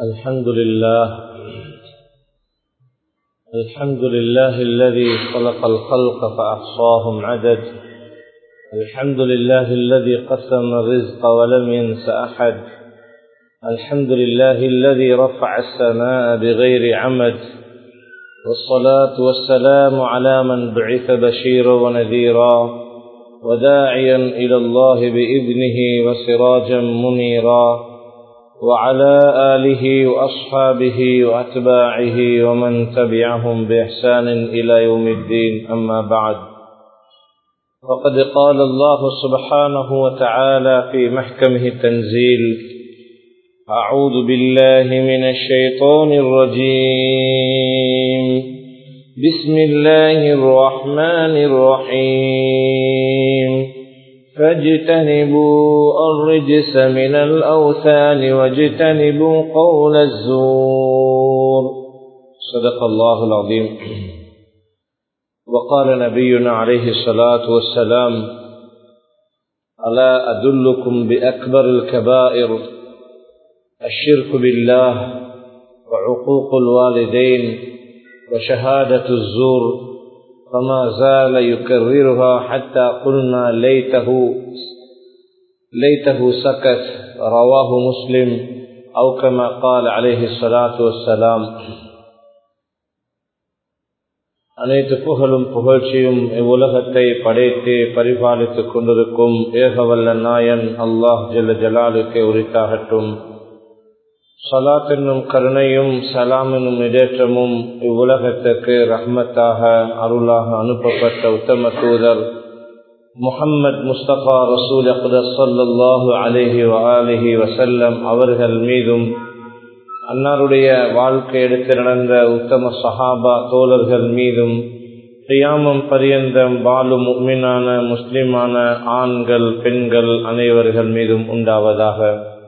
الحمد لله الحمد لله الذي خلق الخلق فأحصاهم عدد الحمد لله الذي قسم الرزق ولم ينس أحد الحمد لله الذي رفع السماء بغير عمد والصلاة والسلام على من بعث بشيرا ونذيرا وداعيا إلى الله بإذنه وسراجا منيرا وعلى آله وأصحابه وأتباعه ومن تبعهم بإحسان إلى يوم الدين أما بعد فقد قال الله سبحانه وتعالى في محكمه التنزيل أعوذ بالله من الشيطان الرجيم بسم الله الرحمن الرحيم فاجتنبوا الرجس من الأوثان واجتنبوا قول الزور صدق الله العظيم وقال نبينا عليه الصلاة والسلام ألا أدلكم بأكبر الكبائر الشرك بالله وعقوق الوالدين وشهادة الزور فما زال يكررها حتى قلنا ليته ليته سكت رواه مسلم أو كما قال عليه الصلاة والسلام அனைத்து புகழும் புகழ்ச்சியும் இவ்வுலகத்தை படைத்து பரிபாலித்துக் கொண்டிருக்கும் ஏகவல்ல நாயன் அல்லாஹ் ஜல்ல ஜலாலுக்கு உரித்தாகட்டும் சலாத் என்னும் கருணையும் சலாம் என்னும் இடேற்றமும் இவ்வுலகத்துக்கு ரஹ்மத்தாக அருளாக அனுப்பப்பட்ட உத்தம தூதர் முகம்மது முஸ்தபா ரசூல் அக்தர் சொல்லாஹு அலிஹி வலிஹி வசல்லம் அவர்கள் மீதும் அன்னாருடைய வாழ்க்கை எடுத்து நடந்த உத்தம சஹாபா தோழர்கள் மீதும் தியாமம் பரியந்தம் வாழும் உண்மையான முஸ்லிமான ஆண்கள் பெண்கள் அனைவர்கள் மீதும் உண்டாவதாக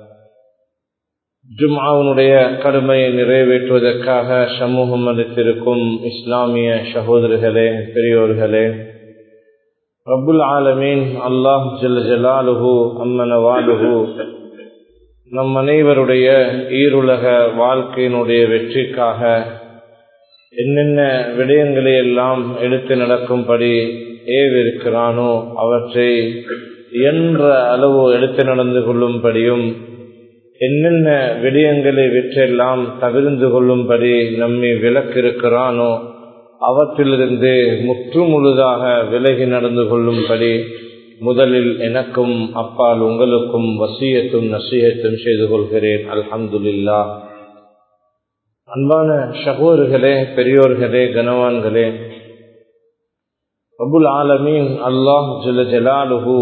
ஜும்ஆனுடைய கடமையை நிறைவேற்றுவதற்காக சமூகம் அளித்திருக்கும் இஸ்லாமிய சகோதரர்களே பெரியோர்களே ரபுல் ஆலமீன் அல்லாஹ் ஜல் ஜலாலுஹு அம்மன வாலுஹு நம் அனைவருடைய ஈருலக வாழ்க்கையினுடைய வெற்றிக்காக என்னென்ன விடயங்களை எல்லாம் எடுத்து நடக்கும்படி ஏவிருக்கிறானோ அவற்றை என்ற அளவு எடுத்து நடந்து கொள்ளும்படியும் என்னென்ன விடயங்களை விற்றெல்லாம் தவிர்ந்து கொள்ளும்படி நம்மை விலக்கிருக்கிறானோ அவற்றிலிருந்து முற்று முழுதாக விலகி நடந்து கொள்ளும்படி முதலில் எனக்கும் அப்பால் உங்களுக்கும் வசியத்தும் நசியத்தும் செய்து கொள்கிறேன் அல்ஹம்துல்லா அன்பான சகோதர்களே பெரியோர்களே கனவான்களே அபுல் ஆலமீன் அல்லாஹ் ஜல ஜலாலுஹூ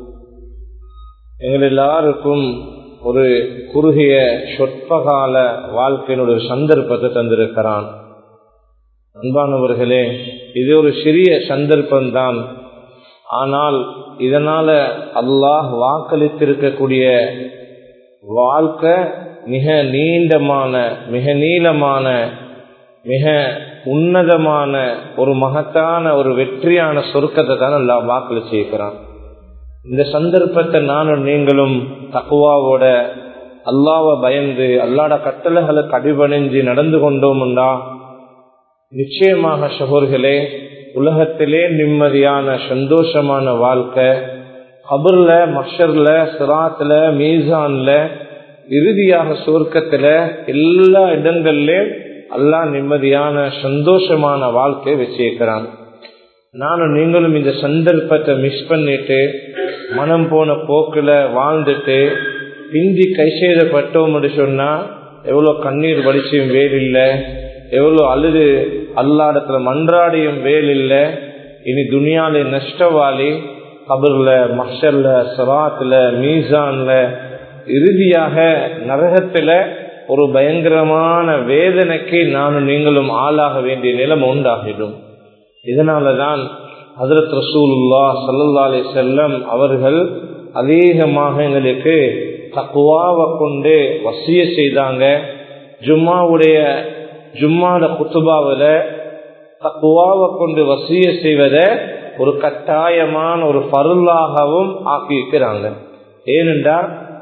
எங்கள் எல்லாருக்கும் ஒரு குறுகிய சொற்பகால வாழ்க்கையினுடைய சந்தர்ப்பத்தை தந்திருக்கிறான் அன்பானவர்களே இது ஒரு சிறிய சந்தர்ப்பம்தான் ஆனால் இதனால அல்லாஹ் வாக்களித்திருக்கக்கூடிய வாழ்க்கை மிக நீண்டமான மிக நீளமான மிக உன்னதமான ஒரு மகத்தான ஒரு வெற்றியான சொர்க்கத்தை தான் அல்லாஹ் வாக்களிச்சிருக்கிறான் இந்த சந்தர்ப்பத்தை நானும் நீங்களும் தக்குவாவோட அல்லாவை பயந்து அல்லாட கட்டளைகளுக்கு அடிபணிஞ்சு நடந்து கொண்டோம்டா நிச்சயமாக சகோர்களே உலகத்திலே நிம்மதியான சந்தோஷமான வாழ்க்கை கபர்ல மஷர்ல சிராத்துல மீசான்ல இறுதியாக சுவர்க்கத்துல எல்லா இடங்கள்லயும் அல்லா நிம்மதியான சந்தோஷமான வாழ்க்கையை வச்சிருக்கிறான் நானும் நீங்களும் இந்த சந்தர்ப்பத்தை மிஸ் பண்ணிட்டு மனம் போன போக்குல வாழ்ந்துட்டு பிந்தி கை செய்தப்பட்டோம் சொன்னா எவ்வளவு கண்ணீர் வடிச்சும் வேல் இல்லை எவ்வளவு அழுது அல்லாடத்துல மன்றாடியும் வேல் இல்லை இனி துனியால நஷ்டவாளி கபர்ல மஷர்ல சராத்துல மீசான்ல இறுதியாக நரகத்துல ஒரு பயங்கரமான வேதனைக்கு நானும் நீங்களும் ஆளாக வேண்டிய நிலைமை உண்டாகிடும் இதனாலதான் ஹசரத் ரசூலுல்லா சல்லா அலி செல்லம் அவர்கள் அதிகமாக எங்களுக்கு தக்குவாவை கொண்டு வசிய செய்தாங்க ஜும்மாவுடைய ஜும்மாட குத்துபாவில் தக்குவாவை கொண்டு வசிய செய்வதை ஒரு கட்டாயமான ஒரு பருளாகவும் ஆக்கி இருக்கிறாங்க ஏனென்றால்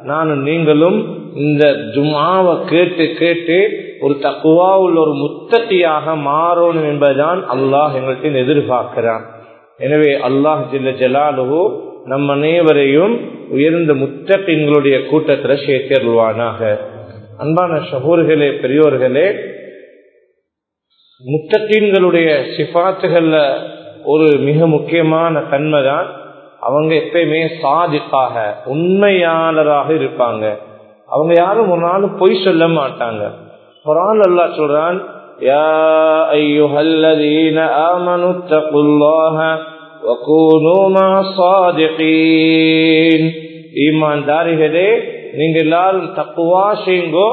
நானும் நீங்களும் இந்த ஜுமாவை கேட்டு கேட்டு ஒரு தக்குவா உள்ள ஒரு முத்தட்டியாக மாறணும் என்பதுதான் அல்லாஹ் எங்கள்கிட்ட எதிர்பார்க்கிறான் எனவே அல்லாஹ் ஜில்ல ஜலாலுஹோ நம் அனைவரையும் உயர்ந்த முத்தட்டின்களுடைய கூட்டத்தில் சேர்த்தருள்வானாக அன்பான சகோர்களே பெரியோர்களே முத்தட்டீன்களுடைய சிபாத்துகள்ல ஒரு மிக முக்கியமான தன்மை தான் அவங்க எப்பயுமே சாதிப்பாக உண்மையாளராக இருப்பாங்க அவங்க யாரும் ஒரு நாள் பொய் சொல்ல மாட்டாங்க குரான் அல்லா சொல்றான் يا أيها الذين آمنوا اتقوا الله وكونوا مع الصادقين ஈமான்தாரிகளே நீங்க எல்லாரும் தக்குவா செய்யுங்கோ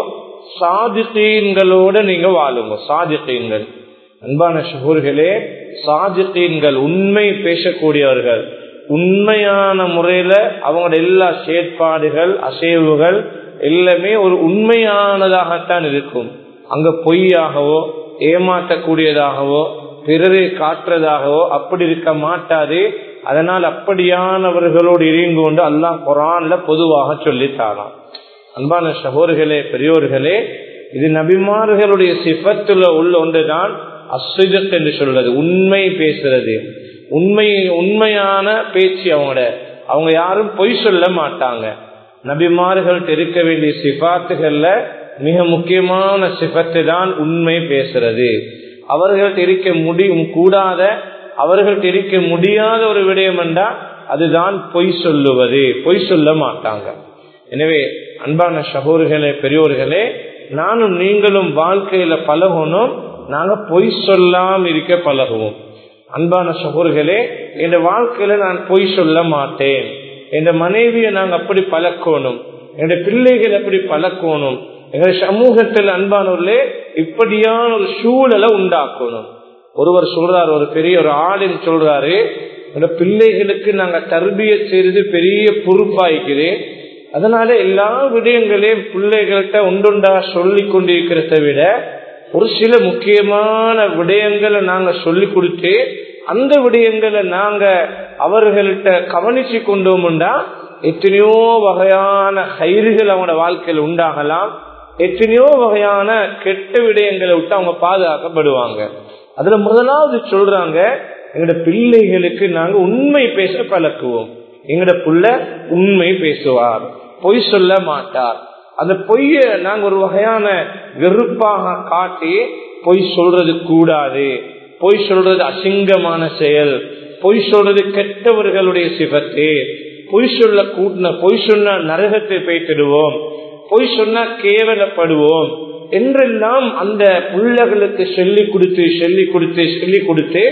சாதித்தீன்களோட நீங்க வாழுங்க சாதித்தீன்கள் அன்பான ஷஹூர்களே சாதித்தீன்கள் உண்மை பேசக்கூடியவர்கள் உண்மையான முறையில அவங்களோட எல்லா செயற்பாடுகள் அசைவுகள் எல்லாமே ஒரு உண்மையானதாகத்தான் இருக்கும் அங்க பொய்யாகவோ ஏமாற்றக்கூடியதாகவோ பிறரை காட்டுறதாகவோ அப்படி இருக்க மாட்டாது அதனால் அப்படியானவர்களோடு இருந்து கொண்டு அல்லாஹ் குரான்ல பொதுவாக சொல்லித்தாராம் அன்பான சகோதர்களே பெரியோர்களே இது நபிமார்களுடைய சிபத்துல உள்ள ஒன்றுதான் அசுஜத் என்று சொல்றது உண்மை பேசுறது உண்மை உண்மையான பேச்சு அவங்களோட அவங்க யாரும் பொய் சொல்ல மாட்டாங்க நபிமார்கள்ட்ட இருக்க வேண்டிய சிபாத்துகள்ல மிக முக்கியமான சிபத்து தான் உண்மை பேசுறது அவர்கள்ட்ட இருக்க முடியும் கூடாத அவர்கள்ட்ட இருக்க முடியாத ஒரு விடயம் என்றா அதுதான் பொய் சொல்லுவது பொய் சொல்ல மாட்டாங்க எனவே அன்பான சகோதர்களே பெரியோர்களே நானும் நீங்களும் வாழ்க்கையில பழகணும் நாங்க பொய் சொல்லாம இருக்க பழகுவோம் அன்பான சகோதர்களே என் வாழ்க்கையில நான் பொய் சொல்ல மாட்டேன் என் மனைவியை நாங்க அப்படி பழக்கணும் என் பிள்ளைகள் எப்படி பழக்கணும் எங்க சமூகத்தில் அன்பானவர்களே இப்படியான ஒரு சூழலை உண்டாக்கணும் ஒருவர் சொல்றாரு ஒரு பெரிய ஒரு ஆளின் சொல்றாரு எங்க பிள்ளைகளுக்கு நாங்க தர்பிய செய்யறது பெரிய பொறுப்பாய்க்குது அதனால எல்லா விடயங்களையும் பிள்ளைகள்கிட்ட உண்டுண்டா சொல்லி கொண்டிருக்கிறத விட ஒரு சில முக்கியமான விடயங்களை நாங்க சொல்லி கொடுத்து அந்த விடயங்களை நாங்க அவர்கள்ட்ட கவனிச்சு கொண்டோம்டா எத்தனையோ வகையான கயிறுகள் அவங்களோட வாழ்க்கையில் உண்டாகலாம் எத்தனையோ வகையான கெட்ட விடயங்களை விட்டு அவங்க பாதுகாக்கப்படுவாங்க அதுல முதலாவது சொல்றாங்க எங்கட பிள்ளைகளுக்கு நாங்க உண்மை பேச பழக்குவோம் எங்கட புள்ள உண்மை பேசுவார் பொய் சொல்ல மாட்டார் அந்த பொய்ய நாங்க ஒரு வகையான வெறுப்பாக காட்டி பொய் சொல்றது கூடாது பொய் சொல்றது அசிங்கமான செயல் பொய் சொல்றது கெட்டவர்களுடைய சிவத்து பொய் சொல்ல கூட்டின பொய் சொன்னா நரகத்தை பேய்த்திடுவோம் பொய் சொன்னா கேவலப்படுவோம் என்றெல்லாம் அந்த பிள்ளைகளுக்கு சொல்லி கொடுத்து சொல்லி கொடுத்து சொல்லி கொடுத்து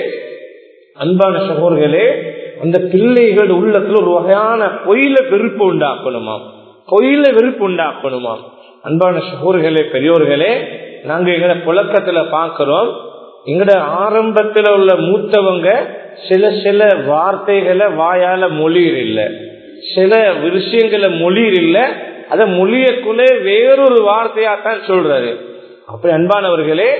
அன்பான சகோதரர்களே அந்த பிள்ளைகள் உள்ளத்துல ஒரு வகையான பொயில வெறுப்பு உண்டாக்கணுமாம் பொயில வெறுப்பு உண்டாக்கணுமாம் அன்பான சகோதரர்களே பெரியோர்களே நாங்க எங்கட புழக்கத்துல பாக்குறோம் எங்கட ஆரம்பத்துல உள்ள மூத்தவங்க சில சில வார்த்தைகளை வாயால மொழியில் இல்ல சில விஷயங்களை மொழியில் இல்ல அத மொழியக்குள்ளே வேறொரு வார்த்தையா தான் சொல்றாரு அப்படி அன்பானவர்களே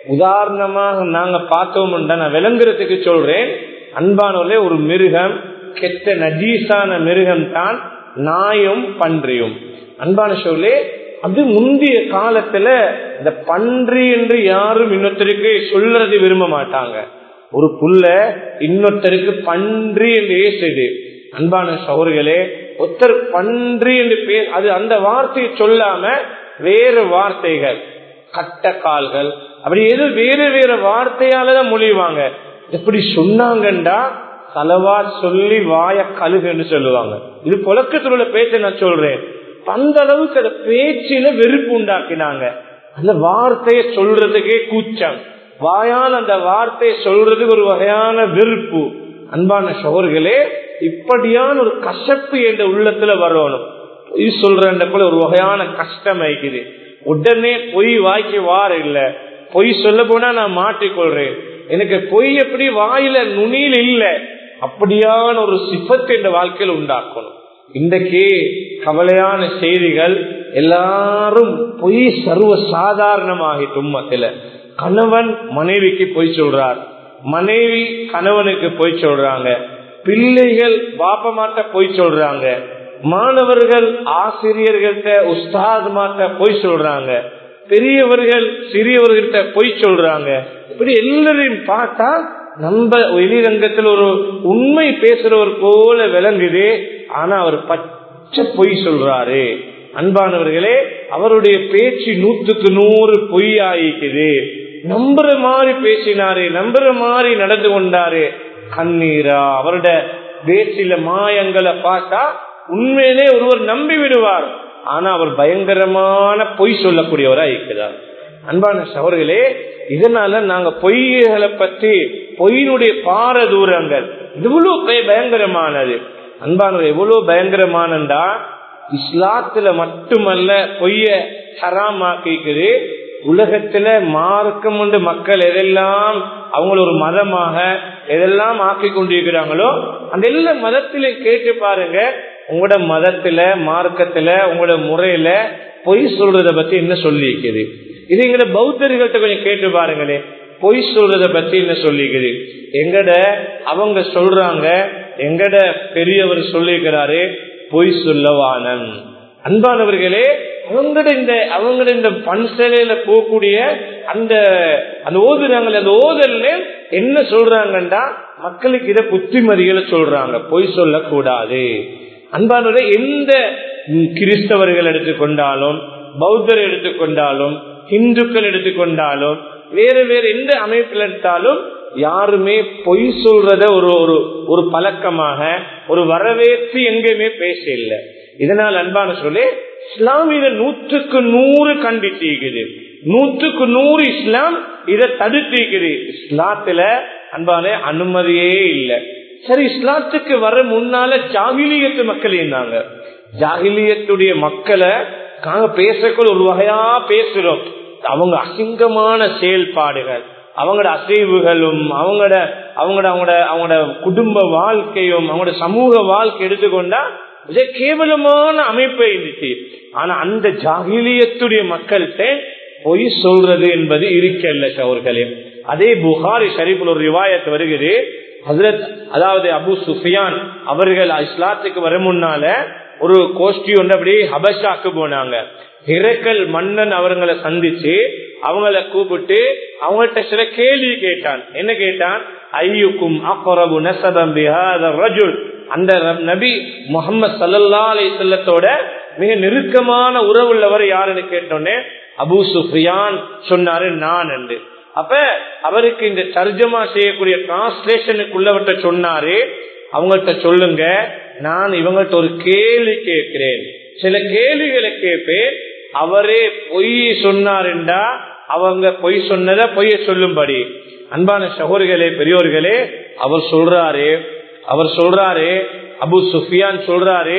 உதாரணமாக நாங்க பார்த்தோம்னா நான் விளங்குறதுக்கு சொல்றேன் அன்பானவர்களே ஒரு மிருகம் கெட்ட நஜீசான மிருகம் தான் நாயும் பன்றியும் அன்பான சொல்லே அது முந்தைய காலத்துல இந்த பன்றி என்று யாரும் இன்னொருத்தருக்கு சொல்றது விரும்ப மாட்டாங்க ஒரு புள்ள இன்னொருத்தருக்கு பன்றி என்று ஏசுது அன்பான சௌர்களே ஒருத்தர் பன்றி என்று பேர் அது அந்த வார்த்தையை சொல்லாம வேறு வார்த்தைகள் கட்ட கால்கள் அப்படி எது வேறு வேறு வார்த்தையாலதான் மொழிவாங்க எப்படி சொன்னாங்கண்டா தலவா சொல்லி வாய கழுகுன்னு சொல்லுவாங்க இது புழக்கத்தில் உள்ள பேச்சை நான் சொல்றேன் அந்த அளவுக்கு அந்த பேச்சில வெறுப்பு உண்டாக்கினாங்க அந்த வார்த்தையை சொல்றதுக்கே கூச்சம் வாயால் அந்த வார்த்தையை சொல்றதுக்கு ஒரு வகையான வெறுப்பு அன்பான சோர்களே இப்படியான ஒரு கசப்பு என்ற உள்ளத்துல வரணும் பொய் சொல்ற போல ஒரு வகையான கஷ்டம் ஆயிக்குது உடனே பொய் வாய்க்கு வார இல்ல பொய் சொல்ல போனா நான் மாட்டிக்கொள்றேன் எனக்கு பொய் எப்படி வாயில நுனியில் இல்ல அப்படியான ஒரு சிப்பத்தை இந்த வாழ்க்கையில் உண்டாக்கணும் இன்றைக்கு கவலையான செய்திகள் எல்லாரும் பொய் சர்வ சாதாரணமாகிட்டு உம்மத்தில கணவன் மனைவிக்கு பொய் சொல்றார் மனைவி கணவனுக்கு பொய் சொல்றாங்க பிள்ளைகள் பாப்ப மாட்ட பொய் சொல்றாங்க மாணவர்கள் ஆசிரியர்கள்ட்ட உஸ்தாத்மாட்ட பொய் சொல்றாங்க பெரியவர்கள் சிறியவர்கள்ட்ட பொய் சொல்றாங்க இப்படி எல்லாரையும் பார்த்தா நம்ம வெளிரங்கத்தில் ஒரு உண்மை பேசுறவர் போல விளங்குது ஆனா அவர் பச்சை பொய் சொல்றாரு அன்பானவர்களே அவருடைய பேச்சு நூற்றுக்கு நூறு பொய் ஆயிக்குது நம்புற மாதிரி பேசினாரு நம்புற மாதிரி நடந்து கொண்டாரு கண்ணீரா அவருடைய பேச்சில மாயங்களை பார்த்தா உண்மையிலே ஒருவர் நம்பி விடுவார் ஆனா அவர் பயங்கரமான பொய் சொல்லக்கூடியவரா இருக்கிறார் அன்பான சவர்களே இதனால நாங்க பொய்களை பற்றி பொய்யினுடைய பார தூரங்கள் இவ்வளவு பயங்கரமானது அன்பானவர் எவ்வளவு பயங்கரமானண்டா இஸ்லாத்துல மட்டுமல்ல பொய்ய ஹராமாக்கிக்குது உலகத்துல மார்க்கம் உண்டு மக்கள் எதெல்லாம் அவங்கள ஒரு மதமாக எதெல்லாம் ஆக்கி கொண்டிருக்கிறாங்களோ அந்த எல்லா மதத்தில கேட்டு பாருங்க உங்களோட மதத்துல மார்க்கத்துல உங்களோட முறையில பொய் சொல்றத பத்தி என்ன சொல்லி இருக்குது இது எங்கட பௌத்தர்கள்ட்ட கொஞ்சம் கேட்டு பாருங்களே பொய் சொல்றத பத்தி என்ன சொல்லிக்குது எங்கட அவங்க சொல்றாங்க எங்கட பெரியவர் சொல்லியிருக்கிறாரு பொய் சொல்லவானன் அன்பானவர்களே அவங்கட இந்த அவங்கட இந்த பன்சலையில போகக்கூடிய அந்த அந்த ஓதுறாங்களே அந்த ஓதல்ல என்ன சொல்றாங்கன்னா மக்களுக்கு இத புத்திமதிகளை சொல்றாங்க பொய் சொல்லக்கூடாது அன்பானவரை எந்த கிறிஸ்தவர்கள் எடுத்துக்கொண்டாலும் பௌத்தர் எடுத்துக்கொண்டாலும் இந்துக்கள் எடுத்துக்கொண்டாலும் வேறு வேறு எந்த அமைப்பில் எடுத்தாலும் யாருமே பொய் சொல்றத ஒரு ஒரு ஒரு பழக்கமாக ஒரு வரவேற்பு எங்கேயுமே பேச இல்லை இதனால் அன்பான சொல்லி இஸ்லாமிய நூற்றுக்கு நூறு கண்டித்தீக்குது நூற்றுக்கு நூறு இஸ்லாம் இதை தடுத்திக்குது இஸ்லாத்துல அன்பான அனுமதியே இல்லை சரி இஸ்லாத்துக்கு வர முன்னால ஜாகிலியத்து மக்கள் இருந்தாங்க ஜாகிலியத்துடைய மக்களை நாங்க பேசக்குள்ள ஒரு வகையா பேசுறோம் அவங்க அசிங்கமான செயல்பாடுகள் அவங்களோட அசைவுகளும் அவங்களோட அவங்களோட அவங்களோட அவங்களோட குடும்ப வாழ்க்கையும் அவங்களோட சமூக வாழ்க்கை எடுத்துக்கொண்டா மிக கேவலமான அமைப்பு இருந்துச்சு ஆனா அந்த ஜாகிலியத்துடைய மக்கள்கிட்ட பொய் சொல்றது என்பது இருக்கல்ல சவர்களே அதே புகாரி ஷரீஃபில் ஒரு ரிவாயத் வருகிறது ஹசரத் அதாவது அபு சுஃபியான் அவர்கள் இஸ்லாத்துக்கு வர முன்னால ஒரு கோஷ்டி ஒன்று அப்படி ஹபஷாக்கு போனாங்க ஹிரக்கல் மன்னன் அவர்களை சந்திச்சு அவங்கள கூப்பிட்டு அவங்கள்ட்ட சில கேள்வி கேட்டான் என்ன கேட்டான் ஐயுக்கும் அக்கரபு நசதம் ரஜுல் அந்த நபி முகமது சல்லா அலி செல்லத்தோட மிக நெருக்கமான உறவுள்ளவர் யாருன்னு கேட்டோன்னே அபு சுஃபியான் சொன்னாரு நான் என்று அப்ப அவருக்கு இந்த தர்ஜமா செய்யக்கூடிய டிரான்ஸ்லேஷனுக்குள்ளவர்கிட்ட சொன்னாரு அவங்கள்ட்ட சொல்லுங்க நான் இவங்கள்ட்ட ஒரு கேள்வி கேட்கிறேன் சில கேள்விகளை கேட்பேன் அவரே பொய் சொன்னாருண்டா அவங்க பொய் சொன்னத பொய்ய சொல்லும்படி அன்பான சகோதரிகளே பெரியோர்களே அவர் சொல்றாரு அவர் சொல்றாரு அபு சுஃபியான் சொல்றாரு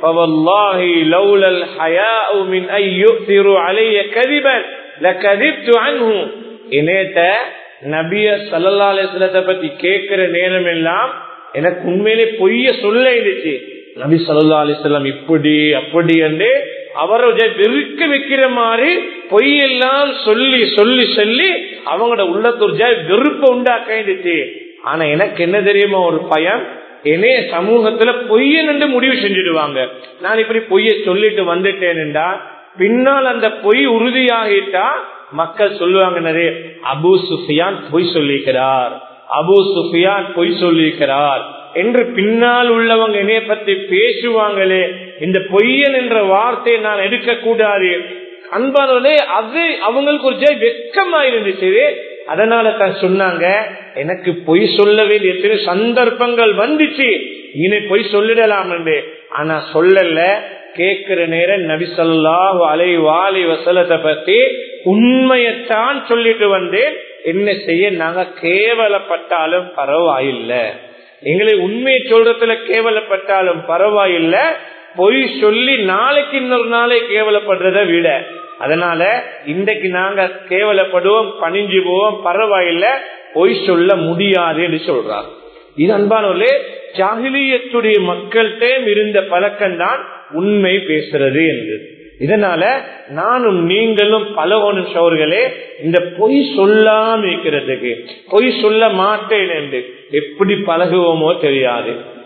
நபிய சல்லாசலத்தை பத்தி கேட்கிற நேரம் எல்லாம் எனக்கு உண்மையிலே பொய்ய சொல்ல இருந்துச்சு நபி சல்லா அலிஸ்லாம் இப்படி அப்படி என்று அவரை வெறுக்க வைக்கிற மாதிரி பொய்யெல்லாம் சொல்லி சொல்லி சொல்லி அவங்களோட உள்ளத்தொரு வெறுப்ப உண்டாக்கிடுச்சு ஆனா எனக்கு என்ன தெரியுமா ஒரு பயம் என்னைய சமூகத்துல பொய்யன் என்று முடிவு செஞ்சிடுவாங்க நான் இப்படி பொய்ய சொல்லிட்டு வந்துட்டேன்டா பின்னால் அந்த பொய் உறுதியாகிட்டா மக்கள் சொல்லுவாங்க நிறைய அபு சுஃபியான் பொய் சொல்லிக்கிறார் அபு சுஃபியான் பொய் சொல்லியிருக்கிறார் என்று பின்னால் உள்ளவங்க என்னைய பத்தி பேசுவாங்களே இந்த பொய்யன் என்ற வார்த்தையை நான் எடுக்க கூடாது அன்பானே அது அவங்களுக்கு ஒரு ஜெய் வெக்கமா இருந்துச்சு அதனால தான் சொன்னாங்க எனக்கு பொய் சொல்ல வேண்டிய எத்தனை சந்தர்ப்பங்கள் வந்துச்சு இனி பொய் சொல்லிடலாம் என்று ஆனா சொல்லல கேட்கிற நேரம் நபிசல்லாஹு அலை வாலி வசலத்தை பத்தி உண்மையத்தான் சொல்லிட்டு வந்தேன் என்ன செய்ய நாங்க கேவலப்பட்டாலும் பரவாயில்லை எங்களை உண்மையை சொல்றதுல கேவலப்பட்டாலும் பரவாயில்ல பொய் சொல்லி நாளைக்கு இன்னொரு நாளை கேவலப்படுறத விட அதனால இன்றைக்கு நாங்க கேவலப்படுவோம் பணிஞ்சு போவோம் பரவாயில்ல பொய் சொல்ல முடியாது என்று சொல்றார் இது அன்பானவர்களே ஜாகிலியத்துடைய மக்கள்கிட்ட இருந்த பழக்கம்தான் உண்மை பேசுறது என்று இதனால நானும் நீங்களும் பலவனும் சோர்களே இந்த பொய் சொல்லாம இருக்கிறதுக்கு பொய் சொல்ல மாட்டேன் என்று எப்படி பழகுவோமோ தெரியாது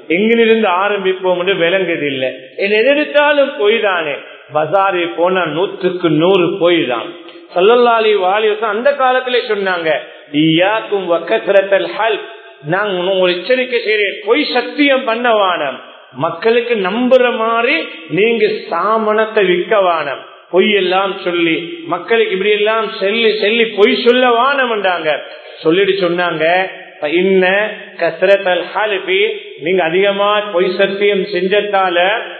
எங்கிலிருந்து ஆரம்பிப்போம் என்று விளங்குது இல்லை என் எதிர்த்தாலும் பொய் தானே பசாரி போனா நூற்றுக்கு நூறு பொய் தான் சொல்லல்லாலி வாலி அந்த காலத்திலே சொன்னாங்க ஈயாக்கும் வக்கத்திரத்தல் ஹல் நான் ஒரு எச்சரிக்கை செய்றேன் பொய் சத்தியம் பண்ண வானம் மக்களுக்கு நம்புற மாதிரி நீங்க சாமனத்தை விற்க வானம் பொய் எல்லாம் சொல்லி மக்களுக்கு இப்படி எல்லாம் செல்லி செல்லி பொய் சொல்ல வானம்ன்றாங்க சொல்லிட்டு சொன்னாங்க இன்ன கசரத்தல் ஹாலிபி நீங்க அதிகமா பொய் சத்தியம் செஞ்சதால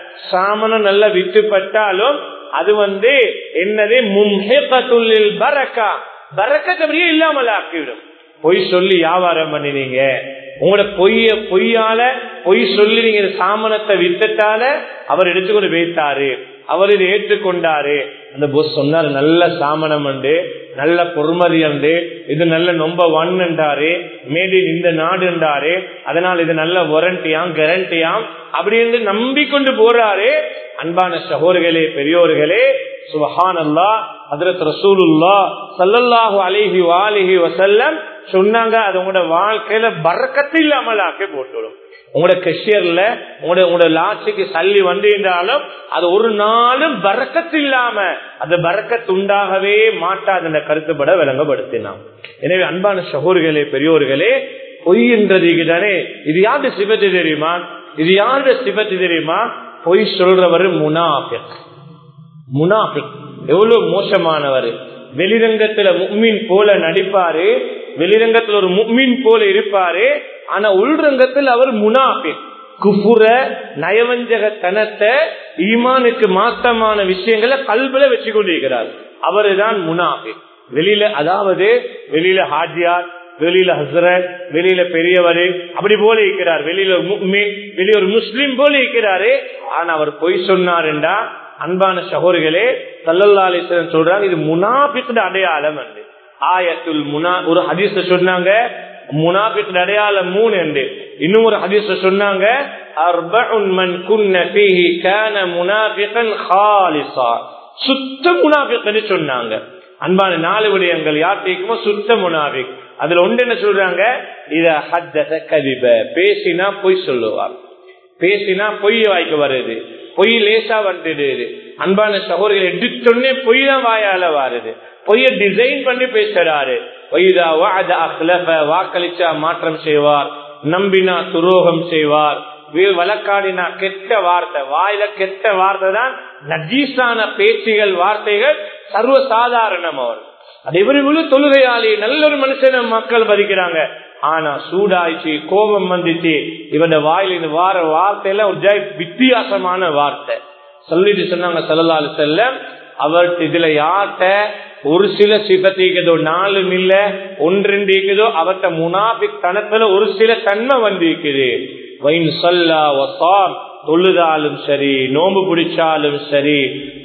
சாமனம் நல்லா வித்துப்பட்டாலும் அது வந்து என்னது மும்ஹிகத்துல்லில் பரக்கா பரக்கத்தை அப்படியே இல்லாமல் ஆக்கிவிடும் பொய் சொல்லி வியாபாரம் பண்ணினீங்க உங்களோட பொய்ய பொய்யால பொய் சொல்லி நீங்க சாமனத்தை வித்தட்டால அவர் எடுத்துக்கொண்டு வைத்தாரு அவர் இதை ஏற்றுக்கொண்டாரு அந்த பொஸ் சொன்னாரு நல்ல சாமனம் உண்டு நல்ல பொறுமதி உண்டு இது நல்ல நொம்ப ஒன் என்றாரு மேடி இந்த நாடு என்றாரு அதனால் இது நல்ல வாரண்டியாம் கேரண்டியாம் அப்படி என்று நம்பிக்கொண்டு போறாரு அன்பான சகோதர்களே பெரியோர்களே சுபஹான் அல்லா ஹதரத் ரசூலுல்லா சல்லல்லாஹு அலிஹி வாலிஹி வசல்லம் சொன்னாங்க அது உங்களோட வாழ்க்கையில பறக்கத்து இல்லாமல் ஆக்கி போட்டுடும் உங்களோட கெஷியர்ல உங்களோட உங்களோட லாட்சிக்கு சல்லி வந்து என்றாலும் அது ஒரு நாளும் பறக்கத்து இல்லாம அந்த பறக்கத்து உண்டாகவே மாட்டாது என்ற கருத்துப்பட விளங்கப்படுத்தினான் எனவே அன்பான சகோர்களே பெரியோர்களே பொய் என்றது தானே இது யாரு சிபத்து தெரியுமா இது யாரு சிபத்து தெரியுமா பொய் சொல்றவர் முனாஃபிக் முனாஃபிக் எவ்வளவு மோசமானவர் வெளிரங்கத்துல முக்மின் போல நடிப்பாரு வெளிரங்கத்துல ஒரு முக்மின் போல இருப்பாரு ஆனா உள்ரங்கத்தில் அவர் முனாஃபிக் குபுர நயவஞ்சகத்தனத்தை ஈமானுக்கு மாத்தமான விஷயங்களை கல்வில வச்சு கொண்டிருக்கிறார் அவரு தான் முனாஃபிக் வெளியில அதாவது வெளியில ஹாஜியார் வெளியில ஹசரத் வெளியில பெரியவர் அப்படி போல இருக்கிறார் வெளியில வெளியே ஒரு முஸ்லீம் போல இருக்கிறாரு ஆனா அவர் பொய் சொன்னாருண்டா அன்பான சகோதரிகளே சல்லல்லாலேஸ்வரன் சொல்றாங்க இது முனாபிக்கு அடையாளம் என்று ஆயத்துல் முனா ஒரு ஹதீஸ் சொன்னாங்க முனாபிக்கு அடையாளம் மூணு என்று இன்னும் ஒரு ஹதீஸ் சொன்னாங்க சுத்த முனாபிக் சொன்னாங்க அன்பான நாலு விடயங்கள் யார் தேய்க்குமோ சுத்த முனாபிக் அதுல ஒன்று என்ன சொல்றாங்க இத ஹத்த கதிப பேசினா பொய் சொல்லுவார் பேசினா பொய் வாய்க்கு வருது பொய் லேசா வந்துடுது அன்பான சகோதரிகள் எடுத்தொன்னே பொய் தான் வாயால வருது பொய்ய டிசைன் பண்ணி பேசுறாரு பொய்தா வாத அஹ்லஃப வாக்களிச்சா மாற்றம் செய்வார் நம்பினா துரோகம் செய்வார் வழக்காடினா கெட்ட வார்த்தை வாயில கெட்ட வார்த்தை தான் நஜீசான பேச்சுகள் வார்த்தைகள் சர்வ சாதாரணம் அவர் அது இவரு தொழுகையாளி நல்ல ஒரு மனுஷன மக்கள் பதிக்கிறாங்க ஆனா சூடாயிச்சு கோபம் வந்துச்சு இவன் வாயில இந்த வார வார்த்தையில ஒரு ஜெய் வித்தியாசமான வார்த்தை சொல்லிட்டு சொன்னாங்க செல்லலாலு செல்ல அவர்கிட்ட இதுல யார்கிட்ட ஒரு சில சிபத்திக்குதோ நாலு இல்ல ஒன்றெண்டு இருக்குதோ அவர்கிட்ட முனாபிக் தனத்துல ஒரு சில தன்மை வந்து இருக்குது வைன் சொல்லா வசாம் தொழுதாலும் சரி நோம்பு பிடிச்சாலும் சரி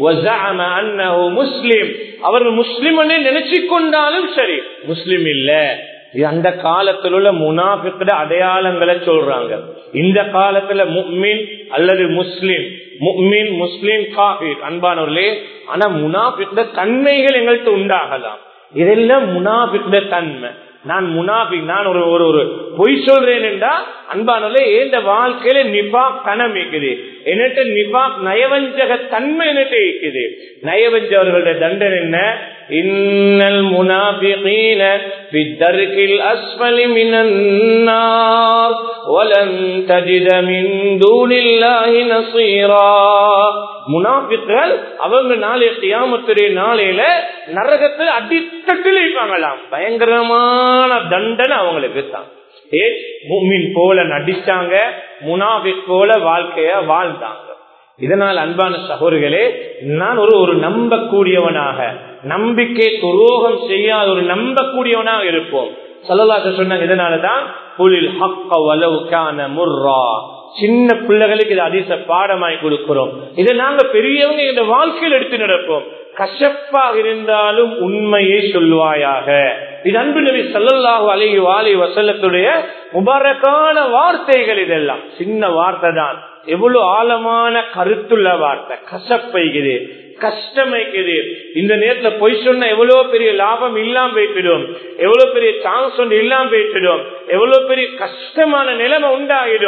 முஸ்லிம் அவர் முஸ்லிம் நினைச்சு கொண்டாலும் சரி முஸ்லிம் இல்ல இது அந்த காலத்தில் உள்ள முனாபிக்கிற அடையாளங்களை சொல்றாங்க இந்த காலத்துல முக்மின் அல்லது முஸ்லிம் முக்மின் முஸ்லிம் காபீர் அன்பானவர்களே ஆனா முனாபிக்கிற தன்மைகள் எங்கள்கிட்ட உண்டாகலாம் இதெல்லாம் முனாபிக்கிற தன்மை நான் முனாபிக் நான் ஒரு ஒரு ஒரு பொய் சொல்றேன் என்றா அன்பானவர்களே இந்த வாழ்க்கையில நிபாக் கணம் இருக்குது என்னட்ட நிபாக் நயவஞ்சக தன்மை என்னட்ட இருக்குது நயவஞ்சவர்களுடைய தண்டனை என்ன இன்னல் முனாபிகீன பித்தர்கில் அஸ்மலி மினன்னார் வலன் தஜித மின் தூனில்லாஹி நசீரா முனாபிக்கள் அவங்க நாளைய கியாமத்துடைய நாளையில நரகத்தில் அடித்தட்டில் இருப்பாங்களாம் பயங்கரமான தண்டனை அவங்களுக்கு தான் ஏ மூமின் போல நடிச்சாங்க முனாபிக் போல வாழ்க்கைய வாழ்ந்தாங்க இதனால் அன்பான சகோதரிகளே நான் ஒரு ஒரு நம்பக்கூடியவனாக நம்பிக்கை துரோகம் செய்யாத ஒரு நம்பக்கூடியவனாக இருப்போம் சொல்லலாக்க சொன்னாங்க இதனாலதான் புலில் ஹக்க வலவுக்கான முர்ரா சின்ன பிள்ளைகளுக்கு இது அதிச பாடமாய் கொடுக்கிறோம் இதை நாங்க பெரியவங்க இந்த வாழ்க்கையில் எடுத்து நடப்போம் கசப்பாக இருந்தாலும் உண்மையை சொல்வாயாக இது அன்பு நபி சல்லல்லாஹு அலஹி வாலி வசல்லத்துடைய முபாரக்கான வார்த்தைகள் இதெல்லாம் சின்ன வார்த்தை தான் எவ்வளவு ஆழமான கருத்துள்ள வார்த்தை கசப்பைக்குது கஷ்டமைக்குது இந்த நேரத்துல பொய் சொன்ன எவ்வளவு பெரிய லாபம் இல்லாம போயிட்டுடும் எவ்வளவு பெரிய சான்ஸ் ஒன்று இல்லாம போயிட்டுடும் எவ்வளவு பெரிய கஷ்டமான நிலைமை உண்டாகிடும்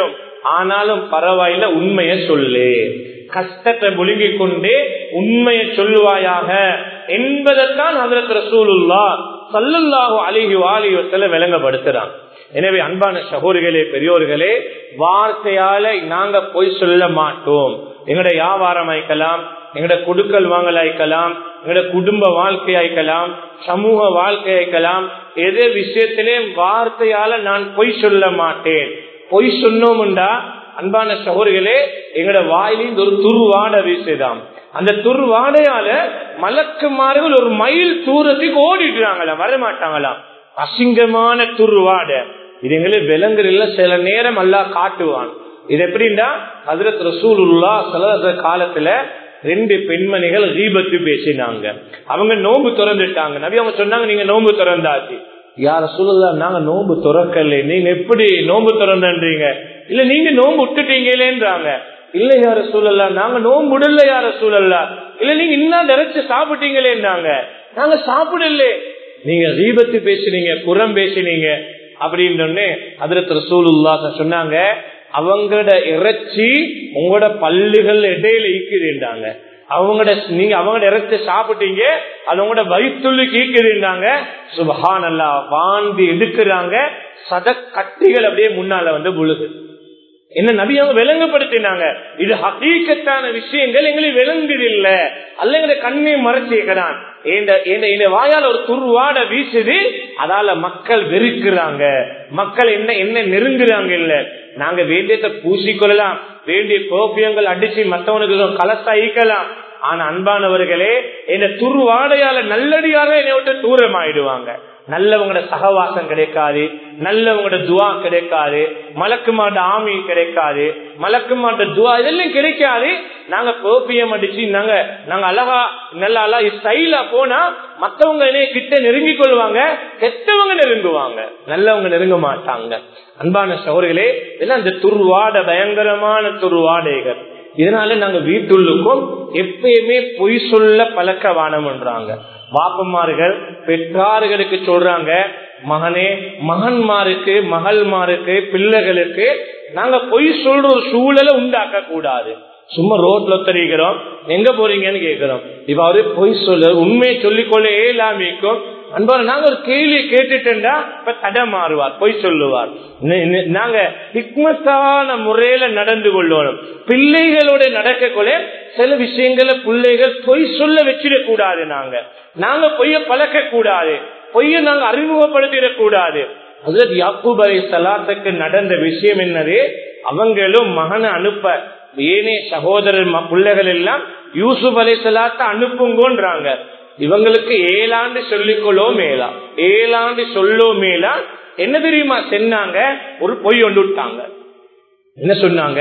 ஆனாலும் பரவாயில்ல உண்மைய சொல்லு கஷ்டத்தை முழுங்கி கொண்டே உண்மையை சொல்லுவாயாக என்பதைத்தான் அதற்கு ரசூலுல்லா சல்லுல்லாஹு அலிஹி வாலிவத்தில் விளங்கப்படுத்துறான் எனவே அன்பான சகோதரிகளே பெரியோர்களே வார்த்தையால நாங்க போய் சொல்ல மாட்டோம் எங்கட வியாபாரம் ஆய்க்கலாம் எங்கட குடுக்கல் வாங்கல் ஆய்க்கலாம் எங்கட குடும்ப வாழ்க்கை ஆய்க்கலாம் சமூக வாழ்க்கை ஆய்க்கலாம் எது விஷயத்திலே வார்த்தையால நான் பொய் சொல்ல மாட்டேன் பொய் சொன்னோம்டா அன்பான சகோதரிகளே எங்கட வாயிலிருந்து ஒரு துருவாட வீசுதாம் அந்த துருவாடையால மலக்குமார்கள் ஒரு மைல் தூரத்துக்கு ஓடிடுறாங்களாம் வரமாட்டாங்களாம் அசிங்கமான துருவாட இது எங்களுக்கு விலங்குல சில நேரம் எல்லாம் காட்டுவான் இது எப்படின்னா ஹசரத் ரசூலுல்லா சில காலத்துல ரெண்டு பெண்மணிகள் தீபத்து பேசினாங்க அவங்க நோம்பு திறந்துட்டாங்க நபி அவங்க சொன்னாங்க நீங்க நோம்பு திறந்தாச்சு யார சூழல்லா நாங்க நோம்பு திறக்கல நீங்க எப்படி நோம்பு திறந்தீங்க இல்ல நீங்க நோம்பு விட்டுட்டீங்களேன்றாங்க இல்ல யார சூழல்லா நாங்க நோம்பு விடல யார சூழல்லா இல்ல நீங்க இன்னும் நிறைச்சு சாப்பிட்டீங்களேன்னாங்க நாங்க சாப்பிடல நீங்க தீபத்து பேசுனீங்க குரம் பேசினீங்க அப்படின்னு அதிரத்து ரசூலுல்லா சொன்னாங்க அவங்களோட இறைச்சி உங்களோட பல்லுகள் இடையில ஈக்குதுன்றாங்க அவங்களோட நீங்க அவங்களோட இறைச்சி சாப்பிட்டீங்க அது உங்களோட வயிற்றுள்ளுக்கு ஈக்குதுன்றாங்க சுபஹான் அல்லா வாந்தி எடுக்கிறாங்க சத கட்டிகள் அப்படியே முன்னால வந்து முழுகு என்ன நபி அவங்க விளங்கப்படுத்தினாங்க இது ஹகீக்கத்தான விஷயங்கள் எங்களுக்கு விளங்குது இல்ல அல்ல எங்களை கண்ணை மறைச்சிக்கிறான் இந்த வாயால் ஒரு துருவாட வீசுது அதால மக்கள் வெறுக்கிறாங்க மக்கள் என்ன என்ன நெருங்குறாங்க இல்ல நாங்க வேண்டியதை பூசிக்கொள்ளலாம் வேண்டிய கோப்பியங்கள் அடிச்சு மத்தவனுக்கு கலசா ஈக்கலாம் ஆனா அன்பானவர்களே இந்த துருவாடையால நல்லடியார என்னை விட்டு தூரம் ஆயிடுவாங்க நல்லவங்களோட சகவாசம் கிடைக்காது நல்லவங்களோட துவா கிடைக்காது மலக்கு மாட்ட ஆமி கிடைக்காது மலக்கு மாட்ட துவா இதெல்லாம் கிடைக்காது நாங்க கோப்பியம் அடிச்சு நாங்க நாங்க அழகா நல்ல அழகா ஸ்டைலா போனா மத்தவங்க என்னைய கிட்ட நெருங்கி கொள்வாங்க கெட்டவங்க நெருங்குவாங்க நல்லவங்க நெருங்க மாட்டாங்க அன்பான சோர்களே இதெல்லாம் இந்த துருவாட பயங்கரமான துருவாடைகள் இதனால நாங்க வீட்டுள்ளுக்கும் எப்பயுமே பொய் சொல்ல பழக்க வானம்ன்றாங்க வாப்பமார்கள் பெற்றார்களுக்கு சொல்றாங்க மகனே மகன்மாருக்கு மகள்மாருக்கு பிள்ளைகளுக்கு நாங்க பொய் சொல்ற ஒரு சூழலை உண்டாக்க கூடாது சும்மா ரோட்ல தெரிகிறோம் எங்க போறீங்கன்னு கேக்குறோம் இப்ப அவரு பொய் சொல்ல உண்மையை சொல்லிக்கொள்ள இயலாமிக்கும் அன்பான நாங்க ஒரு கேள்வி கேட்டுட்டா இப்ப தடை மாறுவார் பொய் சொல்லுவார் நாங்க ஹிக்மத்தான முறையில நடந்து கொள்ளணும் பிள்ளைகளோட நடக்கக்குள்ள சில விஷயங்களை பிள்ளைகள் பொய் சொல்ல வச்சிடக் கூடாது நாங்க நாங்க பொய்ய பழக்க கூடாது பொய்ய நாங்க அறிமுகப்படுத்திடக் கூடாது அதுல யாக்கூப் அலி சலாத்துக்கு நடந்த விஷயம் என்னது அவங்களும் மகனை அனுப்ப ஏனே சகோதரர் பிள்ளைகள் எல்லாம் யூசுப் அலி சலாத்த அனுப்புங்கன்றாங்க இவங்களுக்கு ஏழாண்டு சொல்லிக்கொள்ளோ மேலா ஏழாண்டு சொல்லோ மேலா என்ன தெரியுமா சென்னாங்க ஒரு பொய் ஒன்று விட்டாங்க என்ன சொன்னாங்க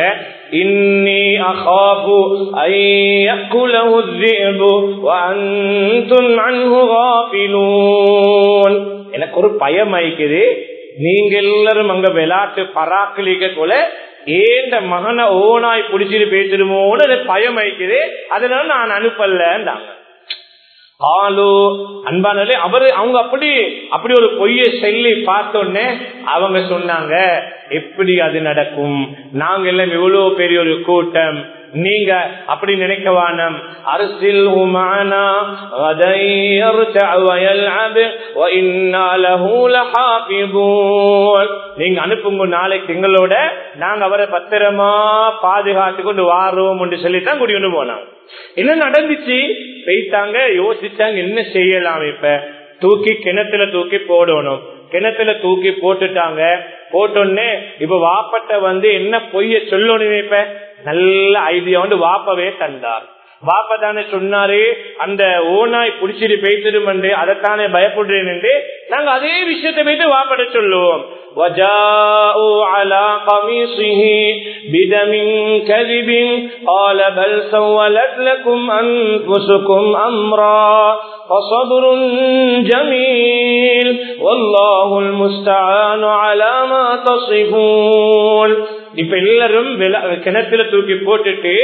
இன்னி அகாபு ஐயக்குலஹு الذئب وانتم عنه غافلون எனக்கு ஒரு பயம் ஆயிக்குது நீங்க எல்லாரும் அங்க விளையாட்டு பராக்கலிக்க போல ஏந்த மகனை ஓனாய் புடிச்சிட்டு பேசிடுமோன்னு பயம் ஆயிக்குது அதனால நான் அனுப்பலன்றாங்க ஆளு அன்பானே அவரு அவங்க அப்படி அப்படி ஒரு பொய்ய சொல்லி பார்த்தோன்னே அவங்க சொன்னாங்க எப்படி அது நடக்கும் நாங்க எல்லாம் எவ்வளவு பெரிய ஒரு கூட்டம் நீங்க அப்படி நினைக்க வானம் அரசில் நீங்க அனுப்புங்க நாளைக்கு எங்களோட நாங்க அவரை பத்திரமா பாதுகாத்து கொண்டு வாரோம் என்று சொல்லித்தான் குடிக்கொண்டு போனாங்க என்ன நடந்துச்சு போயிட்டாங்க யோசிச்சாங்க என்ன செய்யலாம் இப்ப தூக்கி கிணத்துல தூக்கி போடணும் கிணத்துல தூக்கி போட்டுட்டாங்க போட்டோன்னே இப்ப வாப்பட்ட வந்து என்ன பொய்ய சொல்லணும் இப்ப நல்ல ஐடியா வந்து வாப்பவே தந்தார் வாப்ப தானே சொன்னாரு அந்த ஓனாய் புடிச்சிட்டு பேசிடும் என்று அதைத்தானே பயப்படுறேன் என்று நாங்க அதே விஷயத்தை போயிட்டு வாப்பட சொல்லுவோம் وجاءوا على قميصه بدم كذب قال بل سولت لكم أنفسكم أمرا فصبر جميل والله المستعان على ما تصفون இப்ப எல்லாரும் கிணத்துல தூக்கி போட்டுட்டு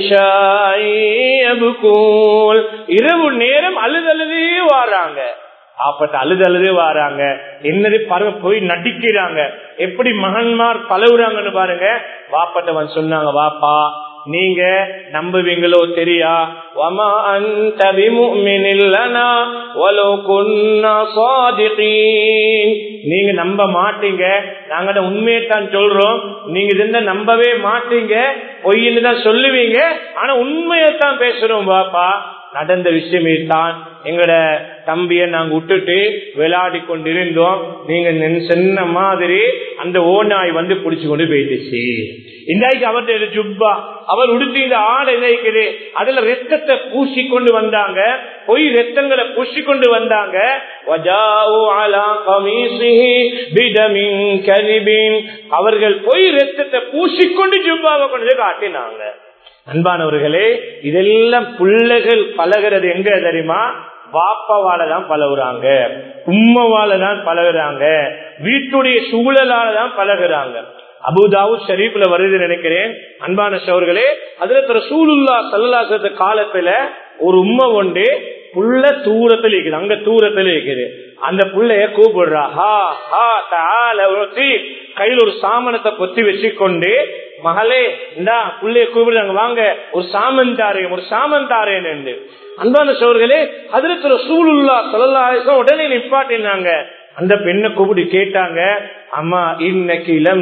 இரவு நேரம் அழுதழுதே வாராங்க அப்பட்ட அழுது அழுது வராங்க என்னது பாருங்க போய் நடிக்கிறாங்க எப்படி மகன்மார் பழகுறாங்கன்னு பாருங்க வாப்பட்டவன் சொன்னாங்க வாப்பா நீங்க நம்புவீங்களோ தெரியா வமா அந்த விமுமினில்லனா வலோ குன்னா சாதிகீன் நீங்க நம்ப மாட்டீங்க நாங்க உண்மையை தான் சொல்றோம் நீங்க இருந்தா நம்பவே மாட்டீங்க பொய்ன்னு தான் சொல்லுவீங்க ஆனா உண்மையை தான் பேசுறோம் பாப்பா நடந்த விஷயமே தான் எங்கட தம்பிய நாங்க விட்டுட்டு விளையாடி கொண்டிருந்தோம் நீங்க சொன்ன மாதிரி அந்த ஓநாய் வந்து புடிச்சு கொண்டு போயிடுச்சு இன்றைக்கு அவர்கிட்ட ஜுப்பா அவர் உடுத்தி இந்த ஆடை இணைக்குது அதுல ரத்தத்தை பூசி கொண்டு வந்தாங்க பொய் ரத்தங்களை பூசி கொண்டு வந்தாங்க அவர்கள் பொய் ரத்தத்தை பூசிக்கொண்டு ஜுப்பாவை கொண்டு காட்டினாங்க அன்பானவர்களே இதெல்லாம் பிள்ளைகள் பழகிறது எங்க தெரியுமா பாப்பாவால தான் பழகுறாங்க உம்மவால தான் பழகுறாங்க வீட்டுடைய சூழலால தான் பழகுறாங்க அபுதாவு ஷரீப்ல வருது நினைக்கிறேன் அன்பான சோர்களே அதுல சூலுல்லா சல்லாசத்த காலத்துல ஒரு உண்மை ஒன்று புள்ள தூரத்துல இருக்குது அங்க தூரத்துல இருக்குது அந்த புள்ளைய கூப்பிடுறா ஹா ஹா கையில் ஒரு சாமனத்தை பொத்தி வச்சுக்கொண்டு மகளே இந்தா புள்ளைய கூப்பிடுறாங்க வாங்க ஒரு சாமன் தாரேன் ஒரு சாமன் தாரேன் என்று அன்பான சோர்களே அதுல சூலுல்லா சல்லாசம் உடனே நிப்பாட்டினாங்க அந்த பெண்ணை கூப்பிட்டு கேட்டாங்க அம்மா இன்னைக்கு இளம்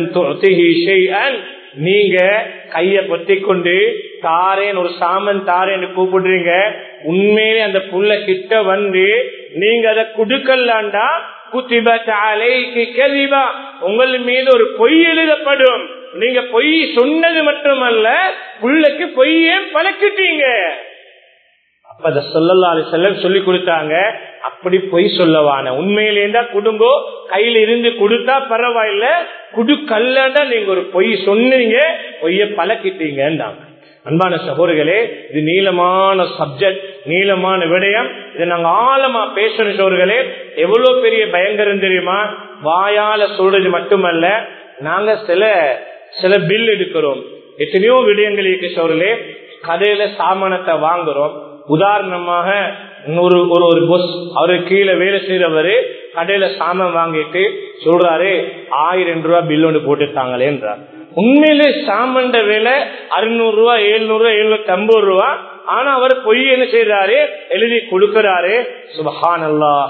நீங்க கைய பொத்தி கொண்டு தாரேன் ஒரு சாமன் தாரேன்னு கூப்பிடுறீங்க உண்மையிலே அந்த புள்ள கிட்ட வந்து நீங்க அதை குடுக்கலாண்டா குத்திபா உங்கள் மீது ஒரு பொய் எழுதப்படும் நீங்க பொய் சொன்னது மட்டுமல்ல புள்ளைக்கு பொய்யே பழக்கிட்டீங்க அப்ப அதை சொல்லலாறு செல்லம் சொல்லி கொடுத்தாங்க அப்படி பொய் சொல்லவான உண்மையிலேருந்தா குடும்போ கையில இருந்து கொடுத்தா பரவாயில்ல குடுக்கல்லண்டா நீங்க ஒரு பொய் சொன்னீங்க பொய்ய பழக்கிட்டீங்கன்றாங்க அன்பான சகோதரிகளே இது நீளமான சப்ஜெக்ட் நீளமான விடயம் இதை நாங்க ஆழமா பேசணும் சோர்களே எவ்வளவு பெரிய பயங்கரம் தெரியுமா வாயால சொல்றது மட்டுமல்ல நாங்க சில சில பில் எடுக்கிறோம் எத்தனையோ விடயங்கள் இருக்கு சோர்களே கடையில சாமானத்தை வாங்குறோம் உதாரணமாக ஒரு ஒரு ஒரு பொஸ் அவரு கீழே வேலை செய்யறவரு கடையில சாமான் வாங்கிட்டு சொல்றாரு ஆயிரம் ரூபாய் பில் ஒன்று போட்டுட்டாங்களேன்றார் உண்மையிலே சாமண்ட விலை அறுநூறு ரூபாய் எழுநூறு ரூபாய் எழுநூத்தி ஐம்பது ரூபா ஆனா அவர் பொய் என்ன செய்யறாரு எழுதி கொடுக்கிறாரு சுபஹான்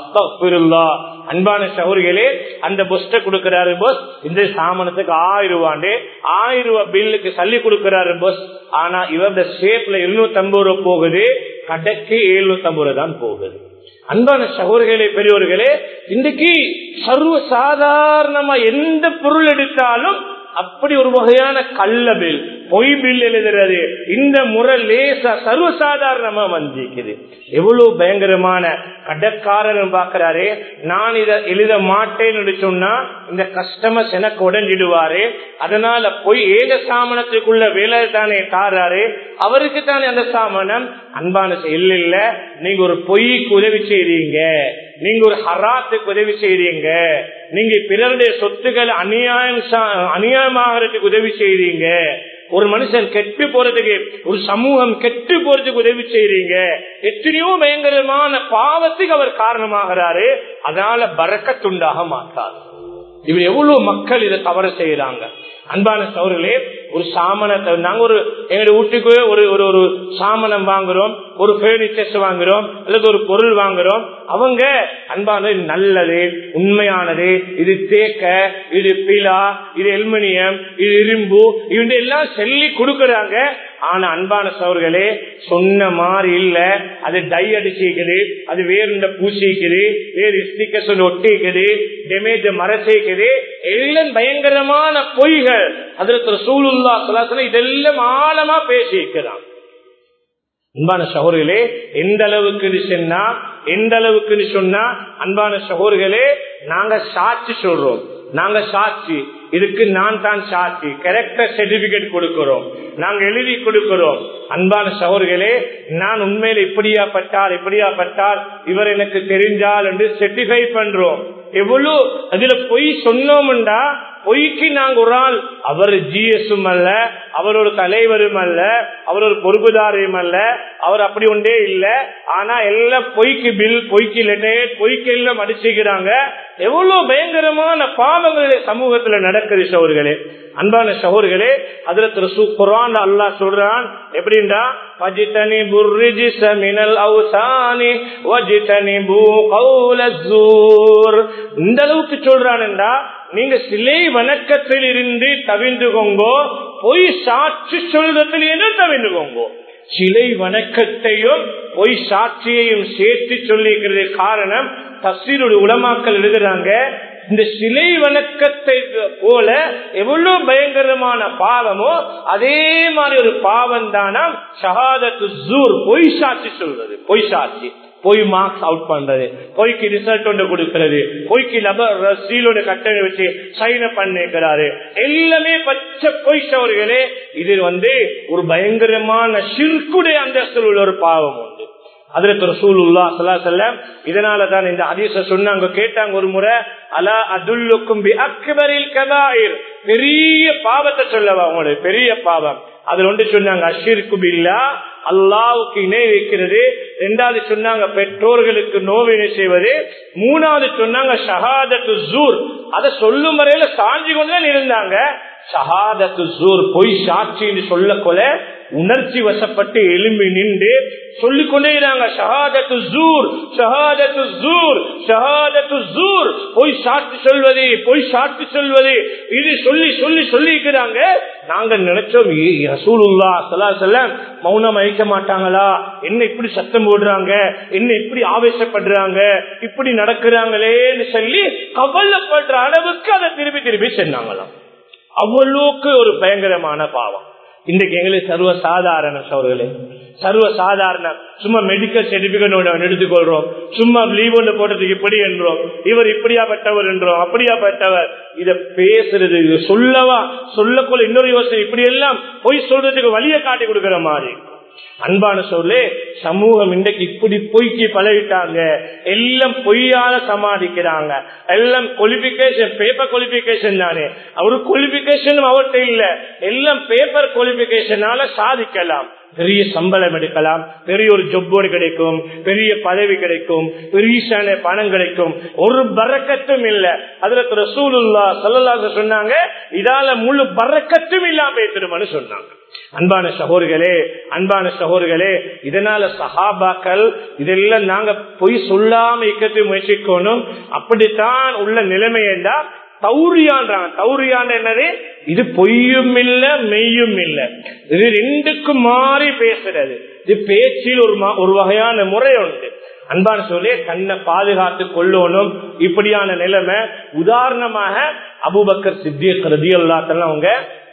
அல்லா அன்பான சௌரிகளே அந்த பொஸ்ட கொடுக்கிறாரு பொஸ் இந்த சாமானத்துக்கு ஆயிரம் ரூபாண்டு ஆயிரம் ரூபாய் பில்லுக்கு சல்லி கொடுக்கிறாரு பொஸ் ஆனா இவருடைய ஷேப்ல இருநூத்தி ஐம்பது ரூபாய் போகுது கடைக்கு எழுநூத்தி ஐம்பது ரூபாய் தான் போகுது அன்பான சகோதரிகளே பெரியவர்களே இன்றைக்கு சர்வ சாதாரணமா எந்த பொருள் எடுத்தாலும் அப்படி ஒரு வகையான கள்ள பில் பொய் பில் எழுதுறது இந்த முறை லேசா சர்வசாதாரணமா வந்திருக்குது எவ்வளவு பயங்கரமான கடற்காரன் பாக்குறாரு நான் இத எழுத மாட்டேன்னு சொன்னா இந்த கஸ்டமர்ஸ் எனக்கு உடஞ்சிடுவாரு அதனால போய் ஏக சாமனத்துக்குள்ள வேலை தானே தாராரு அவருக்கு தானே அந்த சாமனம் அன்பான இல்ல இல்ல நீங்க ஒரு பொய்க்கு உதவி செய்றீங்க நீங்க ஒரு ஹராத்துக்கு உதவி செய்றீங்க நீங்க பிறருடைய சொத்துக்கள் அநியாயம் அநியாயமாகறதுக்கு உதவி செய்றீங்க ஒரு மனுஷன் கெட்டு போறதுக்கு ஒரு சமூகம் கெட்டு போறதுக்கு உதவி செய்றீங்க எத்தனையோ பயங்கரமான பாவத்துக்கு அவர் காரணமாகிறாரு அதனால பறக்கத்துண்டாக மாட்டார் இவர் எவ்வளவு மக்கள் இதை தவறு செய்யறாங்க அன்பான சவர்களே ஒரு சாமனத்தை நாங்க ஒரு எங்க வீட்டுக்கு ஒரு ஒரு ஒரு சாமனம் வாங்குறோம் ஒரு பர்னிச்சர்ஸ் வாங்குறோம் அல்லது ஒரு பொருள் வாங்குறோம் அவங்க அன்பானது நல்லது உண்மையானது இது தேக்க இது பிலா இது எல்மினியம் இது இரும்பு இவங்க எல்லாம் சொல்லி கொடுக்கறாங்க ஆனா அன்பான சவர்களே சொன்ன மாதிரி இல்ல அது டை அடிச்சிக்குது அது வேறு பூசிக்குது வேறு ஸ்டிக்கர்ஸ் ஒட்டிக்குது டேமேஜ் மறைச்சிக்குது எல்லாம் பயங்கரமான பொய்கள் அதற்கு சூழ்நிலா சொல்லாசன இதெல்லாம் ஆழமா பேசியிருக்கிறான் அன்பான சகோதரிகளே எந்த அளவுக்கு சொன்னா எந்த அளவுக்கு சொன்னா அன்பான சகோதரிகளே நாங்க சாட்சி சொல்றோம் நாங்க சாட்சி இதுக்கு நான் தான் சாட்சி கரெக்டா சர்டிபிகேட் கொடுக்கிறோம் நாங்க எழுதி கொடுக்கிறோம் அன்பான சகோதரிகளே நான் உண்மையில இப்படியா பட்டார் இப்படியா பட்டார் இவர் எனக்கு தெரிஞ்சால் என்று செர்டிஃபை பண்றோம் எவ்வளவு அதுல பொய் சொன்னோம்டா பொய்க்கு நாங்க ஒரு ஆள் அவர் ஜிஎஸும் அல்ல அவர் ஒரு தலைவரும் அல்ல அவர் ஒரு பொறுப்புதாரியும் அல்ல அவர் அப்படி ஒன்றே இல்ல ஆனா எல்லாம் பொய்க்கு பில் பொய்க்கு லெட்டர் பொய்க்கு எல்லாம் அடிச்சுக்கிறாங்க எவ்வளவு பயங்கரமான பாவங்கள் சமூகத்துல நடக்குது சோர்களே அன்பான சகோர்களே அதுல திரு குரான் அல்லாஹ் சொல்றான் எப்படின்னா வஜித்தனி புர்ரிஜிச மினல் அவுசானி வஜித்தனி பூ கௌலூர் இந்த அளவுக்கு சொல்றான்டா நீங்க சிலை வணக்கத்தில் இருந்து தவிந்துகோங்கோ பொய் சாட்சி சொல்றதில் என்ன தவிந்துகோங்கோ சிலை வணக்கத்தையும் பொய் சாட்சியையும் சேர்த்து சொல்லிக்கிறது காரணம் தஸ்வீருடைய உலமாக்கள் எழுதுறாங்க இந்த சிலை வணக்கத்தை போல எவ்வளவு பயங்கரமான பாவமோ அதே மாதிரி ஒரு பாவம் தானா ஷஹாதத்து ஜூர் பொய் சாட்சி சொல்றது பொய் சாட்சி பொய் மார்க்ஸ் அவுட் பண்றது பொய்க்கு ரிசல்ட் ஒன்று கொடுக்கிறது பொய்க்கு லபர் சீலோட கட்டளை வச்சு சைன பண்ணிக்கிறாரு எல்லாமே பச்சை பொய் சவர்களே இது வந்து ஒரு பயங்கரமான சிற்குடைய அந்தஸ்தில் உள்ள ஒரு பாவம் உண்டு அதுல ரசூலுல்லா சல்லா செல்லம் இதனாலதான் இந்த அதிச சொன்னாங்க கேட்டாங்க ஒரு முறை அலா அதுல்லுக்கும் பி அக்பரில் கதாயிர் பெரிய பாவத்தை சொல்லவா அவங்களுடைய பெரிய பாவம் அதுல ஒன்று சொன்னாங்க அஷிர்கு பில்லா அல்லாவுக்கு இணை வைக்கிறது ரெண்டாவது சொன்னாங்க பெற்றோர்களுக்கு நோவினை செய்வது மூணாவது சொன்னாங்க ஷஹாதத்து ஜூர் அதை சொல்லும் வரையில சாஞ்சி கொண்டுதான் இருந்தாங்க ஷஹாதத்து ஜூர் பொய் சாட்சின்னு சொல்ல கொல உணர்ச்சி வசப்பட்டு எலும்பி நின்று சொல்லிக் கொண்டே ஷஹாதத்து ஜூர் ஷஹாதத்து ஜூர் ஷஹாதத்து ஜூர் பொய் சாட்சி சொல்வது பொய் சாட்சி சொல்வது இது சொல்லி சொல்லி சொல்லிக்கிறாங்க நாங்க நினைச்சோம் ரசூலுல்லா சலா செல்லம் மௌனம் அழிக்க மாட்டாங்களா என்ன இப்படி சத்தம் போடுறாங்க என்ன இப்படி ஆவேசப்படுறாங்க இப்படி நடக்கிறாங்களேன்னு சொல்லி கவலைப்படுற அளவுக்கு அதை திருப்பி திருப்பி சொன்னாங்களாம் அவ்வளவுக்கு ஒரு பயங்கரமான பாவம் இன்றைக்கு எங்களுக்கு சர்வ சாதாரண சோர்களே சர்வ சாதாரண சும்மா மெடிக்கல் சர்டிபிகேட் எடுத்துக்கொள்றோம் சும்மா லீவ் ஒன்று போட்டதுக்கு இப்படி என்றோம் இவர் இப்படியாப்பட்டவர் என்றோம் அப்படியாப்பட்டவர் இத பேசுறது இது சொல்லவா சொல்லக்குள்ள இன்னொரு யோசனை இப்படி எல்லாம் பொய் சொல்றதுக்கு வழியை காட்டி கொடுக்கிற மாதிரி அன்பான சொல்லே சமூகம் இன்றைக்கு இப்படி பொய்க்கு பழகிட்டாங்க எல்லாம் பொய்யால சமாளிக்கிறாங்க எல்லாம் குவாலிபிகேஷன் பேப்பர் குவாலிபிகேஷன் தானே அவரு குவாலிபிகேஷன் அவர்கிட்ட இல்ல எல்லாம் பேப்பர் குவாலிபிகேஷனால சாதிக்கலாம் பெரிய சம்பளம் எடுக்கலாம் பெரிய ஒரு ஜொப்போடு கிடைக்கும் பெரிய பதவி கிடைக்கும் பெரிய பணம் கிடைக்கும் ஒரு பறக்கத்தும் இல்ல அதுல ரசூலுல்லா சல்லல்லாஹு சொன்னாங்க இதால முழு பறக்கத்தும் இல்லாம ஏத்துருமனு சொன்னாங்க அன்பான சகோர்களே அன்பான சகோர்களே இதனால சஹாபாக்கள் இதெல்லாம் நாங்க பொய் சொல்லாம இக்கத்தை முயற்சிக்கணும் அப்படித்தான் உள்ள நிலைமை என்றா தௌரியான்றாங்க தௌரியான் என்னது இது பொய்யும் இல்ல மெய்யும் இல்ல இது ரெண்டுக்கும் மாறி பேசுறது இது பேச்சில் ஒரு ஒரு வகையான முறை உண்டு அன்பான சொல்லி கண்ணை பாதுகாத்து கொள்ளணும் இப்படியான நிலைமை உதாரணமாக அபுபக்கர் சித்திய ரதி அல்லாத்தெல்லாம் அவங்க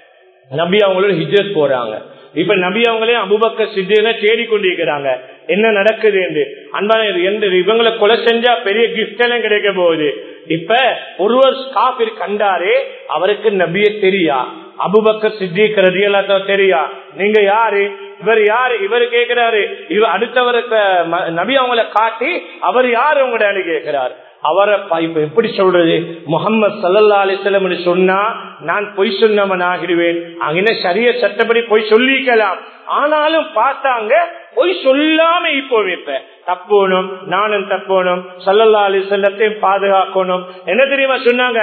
நபி அவங்களோட ஹிஜ்ரத் போறாங்க இப்ப நபி அவங்களே அபுபக்க சித்தியனை தேடிக்கொண்டிருக்கிறாங்க என்ன நடக்குது என்று அன்பான எந்த இவங்களை கொலை செஞ்சா பெரிய கிஃப்ட் எல்லாம் கிடைக்க போகுது இப்ப ஒருவர் காபிர் கண்டாரே அவருக்கு நபிய தெரியா அபுபக்க சித்திக் ரதியல்லாத்த தெரியா நீங்க யாரு இவர் யாரு இவர் கேட்கிறாரு இவர் அடுத்தவருக்கு நபி அவங்களை காட்டி அவர் யாரு உங்களோட கேட்கிறார் அவரை இப்ப எப்படி சொல்றது முகமது சல்லா அலிஸ்லம் சொன்னா நான் பொய் சொன்னவன் ஆகிடுவேன் அங்கே சரிய சட்டப்படி பொய் சொல்லிக்கலாம் ஆனாலும் பார்த்தாங்க பொய் சொல்லாம இப்போ இப்ப தப்போனும் நானும் தப்போனும் சல்லல்லா அலி செல்லத்தையும் பாதுகாக்கணும் என்ன தெரியுமா சொன்னாங்க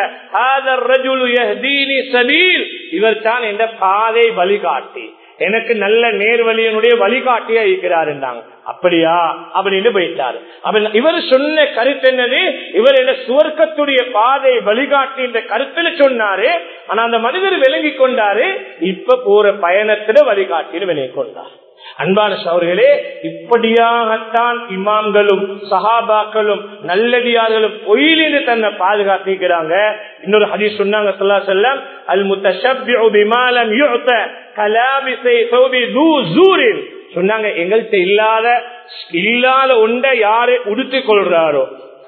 இவர் தான் எந்த பாதை வழிகாட்டி எனக்கு நல்ல நேர்வழியனுடைய வழிகாட்டியா இருக்கிறார் அப்படியா அப்படின்னு போயிட்டாரு அப்ப இவர் சொன்ன கருத்து என்னது இவர் என்ன சுவர்க்கத்துடைய பாதை வழிகாட்டி என்ற கருத்துல சொன்னாரு ஆனா அந்த மனிதர் விளங்கி கொண்டாரு இப்ப போற பயணத்துல வழிகாட்டின்னு விலகி கொண்டார் அன்பான சவர்களே இப்படியாகத்தான் இமாம்களும் சஹாபாக்களும் நல்லடியார்களும் பொயிலிருந்து தன்னை பாதுகாத்திக்கிறாங்க இன்னொரு ஹதீஸ் சொன்னாங்க சொல்லா செல்லம் அல் முத்தம் சொன்னாங்க எங்கள்கிட்ட இல்லாத இல்லாத ஒன்றை யாரு உடுத்திக் கொள்றாரோ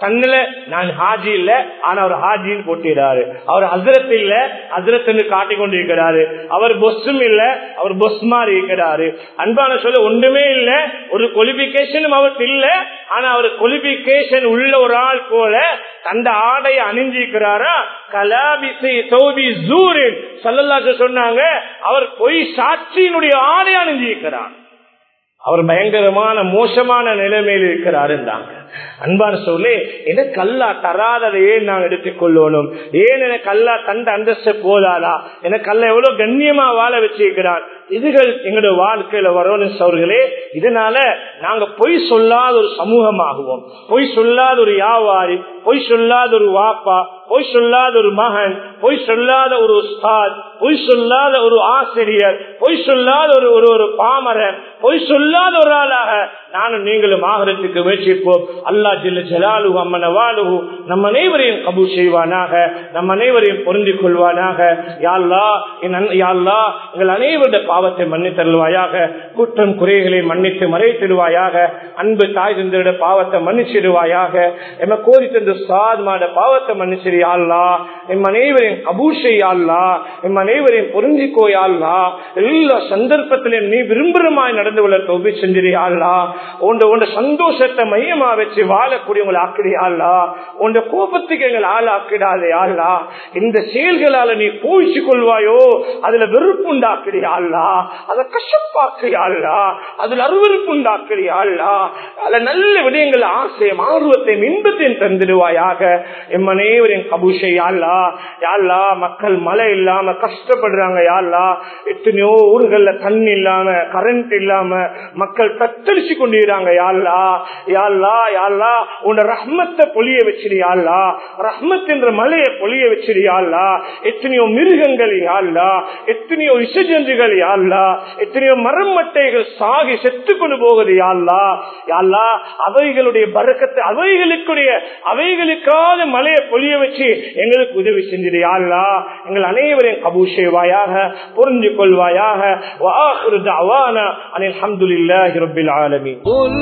கண்ணுல நான் ஹாஜி இல்ல ஆனா அவர் ஹாஜின்னு போட்டிடுறாரு அவர் ஹசரத் இல்ல ஹசரத் காட்டி கொண்டிருக்கிறாரு அவர் பொஸ்ஸும் இல்ல அவர் பொஸ் மாதிரி இருக்கிறாரு அன்பான சொல்ல ஒன்றுமே இல்ல ஒரு குவாலிபிகேஷனும் அவருக்கு இல்ல ஆனா அவர் குவாலிபிகேஷன் உள்ள ஒரு ஆள் போல தந்த ஆடையை அணிஞ்சிருக்கிறாரா கலாபிசி தௌபி ஜூரின் சல்லல்லாஹு சொன்னாங்க அவர் பொய் சாட்சியினுடைய ஆடை அணிஞ்சிருக்கிறார் அவர் பயங்கரமான மோசமான நிலைமையில் இருக்கிறார் அன்பான சொல்லி எனக்கு அல்லா தராததை ஏன் நான் எடுத்துக்கொள்ளணும் ஏன் எனக்கு அல்லா தந்த அந்தஸ்து போதாதா எனக்கு அல்ல எவ்வளவு கண்ணியமா வாழ வச்சிருக்கிறார் இதுகள் எங்களுடைய வாழ்க்கையில வரணும் சவர்களே இதனால நாங்க பொய் சொல்லாத ஒரு சமூகமாகுவோம் பொய் சொல்லாத ஒரு வியாபாரி பொய் சொல்லாத ஒரு வாப்பா பொய் சொல்லாத ஒரு மகன் பொய் சொல்லாத ஒரு உஸ்தாத் பொய் சொல்லாத ஒரு ஆசிரியர் பொய் சொல்லாத ஒரு ஒரு ஒரு பாமரன் பொய் சொல்லாத ஒரு ஆளாக நானும் நீங்களும் ஆகிறதுக்கு முயற்சிப்போம் அல்லா ஜில்ல ஜலாலு அம்மன வாழு நம் அனைவரையும் கபு செய்வானாக நம் அனைவரையும் பொருந்திக் கொள்வானாக யாழ்லா யாழ்லா எங்கள் அனைவருடைய பாவத்தை மன்னித்தருள்வாயாக குற்றம் குறைகளை மன்னித்து மறைத்திடுவாயாக அன்பு தாய் தந்தையோட பாவத்தை மன்னிச்சிடுவாயாக எம கோரி தந்த சாத்மாட பாவத்தை மன்னிச்சிரியாள்லா எம் அனைவரையும் கபூஷையாள்லா எம் அனைவரையும் பொருந்திக்கோயாள்லா எல்லா சந்தர்ப்பத்திலும் நீ விரும்புறமாய் நடந்து கொள்ள தொகுதி செஞ்சிரியாள்லா உண்ட உண்ட சந்தோஷத்தை மையமா வச்சு வாழக்கூடியவங்களை ஆக்கிறியாள்லா உண்ட கோபத்துக்கு எங்கள் ஆள் ஆக்கிடாதே ஆள்லா இந்த செயல்களால நீ போயிச்சு கொள்வாயோ அதுல வெறுப்பு உண்டாக்குறியாள்லா அதை கஷ்டப்பாக்குறியாள்லா அதுல அருவறுப்பு உண்டாக்குறியாள்லா அதுல நல்ல விடயங்கள் ஆசையும் ஆர்வத்தையும் இன்பத்தையும் தந்துடுவாயாக எம் அனைவரையும் கபூஷை யாழ்லா யாழ்லா மக்கள் மழை இல்லாம கஷ்டப்படுறாங்க யாழ்லா எத்தனையோ ஊர்கள்ல தண்ணி இல்லாம கரண்ட் இல்லாம மக்கள் தத்தளிச்சு கொண்டிருக்காங்க யாழ்லா யாழ்லா யாழ்லா உன்ன ரஹ்மத்தை பொழிய வச்சிரு யாழ்லா ரஹ்மத் என்ற மலையை பொழிய வச்சிரு யாழ்லா எத்தனையோ மிருகங்கள் யாழ்லா எத்தனையோ விசஜந்துகள் யாழ்லா எத்தனையோ மரம் மட்டைகள் சாகி செத்து கொண்டு போகுது யாழ்லா யாழ்லா அவைகளுடைய பறக்கத்தை அவைகளுக்குடைய அவைகளுக்காக மலையை பொழிய வச்சு எங்களுக்கு உதவி செஞ்சிரு யாழ்லா எங்கள் அனைவரையும் கபூ செய்வாயாக புரிஞ்சு கொள்வாயாக வாஹுரு தஅவானா அனில் ஹம்துலில்லாஹி ரப்பில் ஆலமீன் قل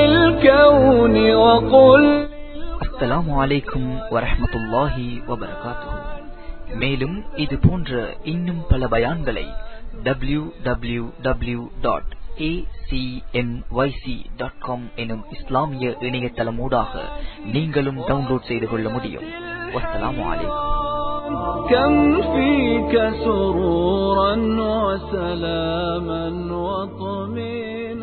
للكون وقل அஸ்ஸலாமு அலைக்கும் வரஹ்மத்துல்லாஹி வபரகாத்துஹு மேலும் இது போன்ற இன்னும் பல பயான்களை W W W dot dot com எனும் இஸ்லாமிய இணையதளமூடாக நீங்களும் டவுன்லோட் செய்து கொள்ள முடியும் வஸ்ஸலாமு அலைக்கும் كم فيك سرورا وسلاما وطمئنا